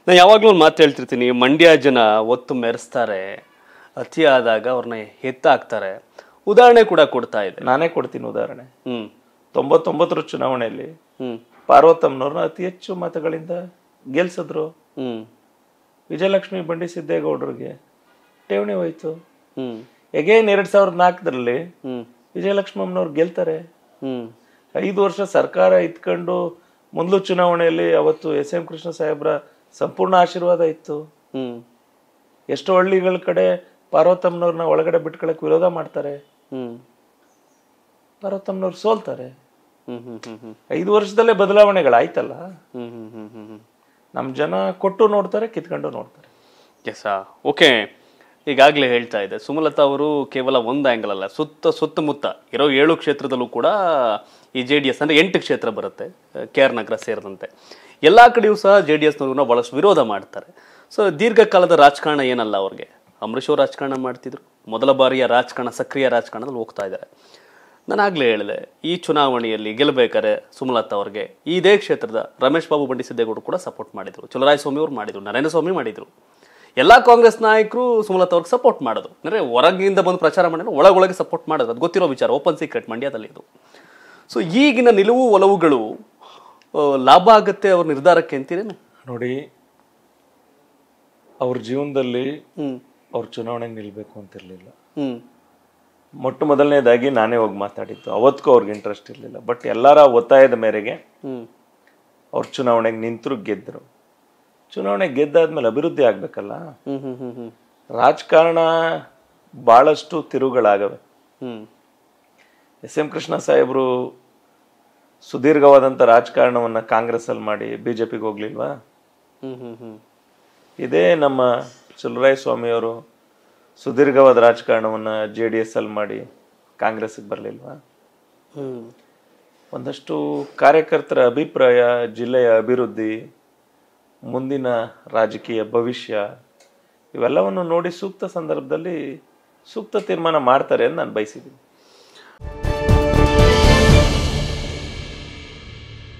ನಾನು ಯಾವಾಗಲೂ ಒಂದು ಮಾತು ಹೇಳ್ತಿರ್ತೀನಿ ಮಂಡ್ಯ ಜನ ಒತ್ತು ಮೆರೆಸ್ತಾರೆ ಅತಿ ಆದಾಗ ಅವ್ರನ್ನ ಎತ್ತಾಕ್ತಾರೆ ಉದಾಹರಣೆ ಕೂಡ ಕೊಡ್ತಾ ಇದೆ ನಾನೇ ಕೊಡ್ತೀನಿ ಉದಾಹರಣೆ ಹ್ಮ್ ತೊಂಬತ್ತೊಂಬತ್ತರ ಚುನಾವಣೆಯಲ್ಲಿ ಹ್ಮ್ ಪಾರ್ವತಮ್ಮನವ್ರನ್ನ ಅತಿ ಹೆಚ್ಚು ಮತಗಳಿಂದ ಗೆಲ್ಸಿದ್ರು ಹ್ಮ್ ವಿಜಯಲಕ್ಷ್ಮಿ ಬಂಡಿ ಸಿದ್ದೇಗೌಡರಿಗೆ ಠೇವಣಿ ಹೋಯ್ತು ಹ್ಮ್ ಎಗೇನ್ ಎರಡ್ ಸಾವಿರದ ನಾಲ್ಕರಲ್ಲಿ ಹ್ಮ್ ವಿಜಯಲಕ್ಷ್ಮಮ್ಮನವ್ರು ಗೆಲ್ತಾರೆ ಹ್ಮ್ ಐದು ವರ್ಷ ಸರ್ಕಾರ ಇತ್ಕೊಂಡು ಮೊದಲು ಚುನಾವಣೆಯಲ್ಲಿ ಅವತ್ತು ಎಸ್ ಎಂ ಕೃಷ್ಣ ಸಾಹೇಬ್ರ ಸಂಪೂರ್ಣ ಆಶೀರ್ವಾದ ಇತ್ತು ಹ್ಮ್ ಎಷ್ಟೋ ಹಳ್ಳಿಗಳ ಕಡೆ ಪಾರ್ವತಮ್ಮನವ್ರನ್ನ ಒಳಗಡೆ ಬಿಟ್ಕೊಳಕ್ ವಿರೋಧ ಮಾಡ್ತಾರೆ ಹ್ಮ್ ಪಾರ್ವತಮ್ಮನವ್ರು ಸೋಲ್ತಾರೆ ಹ್ಮ್ ಹ್ಮ್ ಹ್ಮ್ ಹ್ಮ್ ಐದು ವರ್ಷದಲ್ಲೇ ಬದಲಾವಣೆಗಳಾಯ್ತಲ್ಲ ಹ್ಮ್ ಹ್ಮ್ ಹ್ಮ್ ಹ್ಮ್ ಹ್ಮ್ ನಮ್ ಜನ ಕೊಟ್ಟು ನೋಡ್ತಾರೆ ಕಿತ್ಕೊಂಡು ನೋಡ್ತಾರೆ ಎಸ್ ಓಕೆ ಈಗಾಗಲೇ ಹೇಳ್ತಾ ಇದೆ ಸುಮಲತಾ ಅವರು ಕೇವಲ ಒಂದು ಆ್ಯಂಗಲ್ ಅಲ್ಲ ಸುತ್ತ ಸುತ್ತಮುತ್ತ ಇರೋ ಏಳು ಕ್ಷೇತ್ರದಲ್ಲೂ ಕೂಡ ಈ ಜೆ ಡಿ ಎಸ್ ಅಂದರೆ ಎಂಟು ಕ್ಷೇತ್ರ ಬರುತ್ತೆ ಕೆ ಆರ್ ನಗರ ಸೇರಿದಂತೆ ಎಲ್ಲ ಕಡೆಯೂ ಸಹ ಜೆ ಡಿ ಎಸ್ನವ್ರನ್ನ ಭಾಳಷ್ಟು ವಿರೋಧ ಮಾಡ್ತಾರೆ ಸೊ ದೀರ್ಘಕಾಲದ ರಾಜಕಾರಣ ಏನಲ್ಲ ಅವ್ರಿಗೆ ಅಂಬರೀಷ್ ಅವರು ರಾಜಕಾರಣ ಮಾಡ್ತಿದ್ರು ಮೊದಲ ಬಾರಿಯ ರಾಜಕಾರಣ ಸಕ್ರಿಯ ರಾಜಕಾರಣದಲ್ಲಿ ಹೋಗ್ತಾ ಇದ್ದಾರೆ ನಾನು ಆಗ್ಲೇ ಹೇಳಿದೆ ಈ ಚುನಾವಣೆಯಲ್ಲಿ ಗೆಲ್ಲಬೇಕಾದ್ರೆ ಸುಮಲತಾ ಅವ್ರಿಗೆ ಇದೇ ಕ್ಷೇತ್ರದ ರಮೇಶ್ ಬಾಬು ಬಂಡಿ ಸಿದ್ದೇಗೌಡರು ಕೂಡ ಸಪೋರ್ಟ್ ಮಾಡಿದ್ರು ಚಲರಾಯ ಸ್ವಾಮಿ ಅವರು ಮಾಡಿದ್ರು ನರೇಂದ್ರ ಸ್ವಾಮಿ ಮಾಡಿದ್ರು ಎಲ್ಲ ಕಾಂಗ್ರೆಸ್ ನಾಯಕರು ಸುಮಲತಾ ಅವ್ರಿಗೆ ಸಪೋರ್ಟ್ ಮಾಡೋದು ಅಂದರೆ ಹೊರಗಿಂದ ಬಂದು ಪ್ರಚಾರ ಮಾಡಿದ್ರೆ ಒಳಗೊಳಗೆ ಸಪೋರ್ಟ್ ಮಾಡೋದು ಅದು ಗೊತ್ತಿರೋ ವಿಚಾರ ಓಪನ್ ಸೀಕ್ರೆಟ್ ಮಂಡ್ಯದಲ್ಲಿ ಇದು ಸೊ ಈಗಿನ ನಿಲುವು ಒಲವುಗಳು ಆ, ಲಾಭ ಆಗತ್ತೆ ಅವ್ರ ನಿರ್ಧಾರಕ್ಕೆ ಅಂತೀರೇನು ನೋಡಿ ಅವ್ರ ಜೀವನದಲ್ಲಿ ಹ್ಮ್ ಅವ್ರ ಚುನಾವಣೆಗೆ ನಿಲ್ಬೇಕು ಅಂತಿರ್ಲಿಲ್ಲ ಹ್ಮ್ ಮೊಟ್ಟ ಮೊದಲನೇದಾಗಿ ನಾನೇ ಹೋಗಿ ಮಾತಾಡಿದ್ದು ಅವತ್ತಿಗೂ ಅವ್ರಿಗೆ ಇಂಟ್ರೆಸ್ಟ್ ಇರಲಿಲ್ಲ ಬಟ್ ಎಲ್ಲರ ಒತ್ತಾಯದ ಮೇರೆಗೆ ಹ್ಮ್ ಅವ್ರ ಚುನಾವಣೆಗೆ ನಿಂತರು ಗೆದ್ದರು ಚುನಾವಣೆ ಗೆದ್ದಾದ್ಮೇಲೆ ಅಭಿವೃದ್ಧಿ ಆಗ್ಬೇಕಲ್ಲ ಹ್ಮ್ ಹ್ಮ್ ಹ್ಮ್ ಹ್ಮ್ ರಾಜಕಾರಣ ಬಹಳಷ್ಟು ತಿರುವುಗಳಾಗವೆ ಹ್ಮ್ ಎಸ್ ಎಂ ಕೃಷ್ಣ ಸಾಹೇಬರು ಸುದೀರ್ಘವಾದಂಥ ರಾಜಕಾರಣವನ್ನ ಕಾಂಗ್ರೆಸ್ ಅಲ್ಲಿ ಮಾಡಿ ಬಿಜೆಪಿಗೆ ಹೋಗ್ಲಿಲ್ವಾ ಹ್ಮ್ ಹ್ಮ್ ಹ್ಮ್ ಇದೇ ನಮ್ಮ ಚಲುರಾಯ ಸ್ವಾಮಿಯವರು ಸುದೀರ್ಘವಾದ ರಾಜಕಾರಣವನ್ನ ಜೆ ಡಿ ಎಸ್ ಅಲ್ಲಿ ಮಾಡಿ ಕಾಂಗ್ರೆಸ್ಗೆ ಬರಲಿಲ್ವಾ ಹ್ಮ್ ಒಂದಷ್ಟು ಕಾರ್ಯಕರ್ತರ ಅಭಿಪ್ರಾಯ ಜಿಲ್ಲೆಯ ಅಭಿವೃದ್ಧಿ ಮುಂದಿನ ರಾಜಕೀಯ ಭವಿಷ್ಯ ಇವೆಲ್ಲವನ್ನು ನೋಡಿ ಸೂಕ್ತ ಸಂದರ್ಭದಲ್ಲಿ ಸೂಕ್ತ ತೀರ್ಮಾನ ಮಾಡ್ತಾರೆ ಅಂತ ನಾನು ಬಯಸಿದ್ದೀನಿ